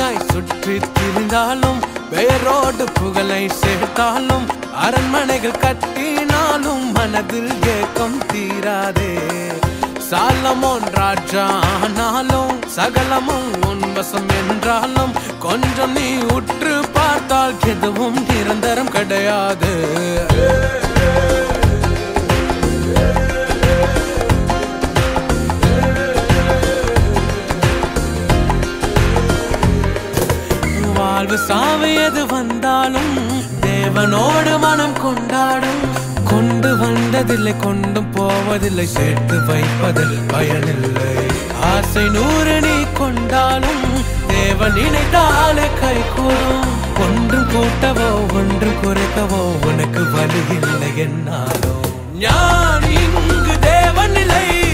ராணியாய் சுற்றி திரிந்தாலும் வேரோடு புகழை சேர்த்தாலும் அரண்மனைகள் கட்டினாலும் மனதில் ஏக்கம் தீராதே சாலமோன் ராஜா ஆனாலும் சகலமும் உன்வசம் என்றாலும் கொஞ்சம் நீ உற்று பார்த்தால் எதுவும் நிரந்தரம் கிடையாது வாழ்வு சாவு எது வந்தாலும் தேவனோடு மனம் கொண்டாடும் கொண்டு வந்ததில்லை கொண்டும் போவதில்லை சேர்த்து வைப்பதில் பயனில்லை ஆசை நூறு நீ கொண்டாலும் தேவன் நினைத்தாலே கை கூடும் ஒன்று கூட்டவோ ஒன்று குறைக்கவோ உனக்கு வழி இல்லை என்னாலும் ஞான் இங்கு தேவன் இல்லை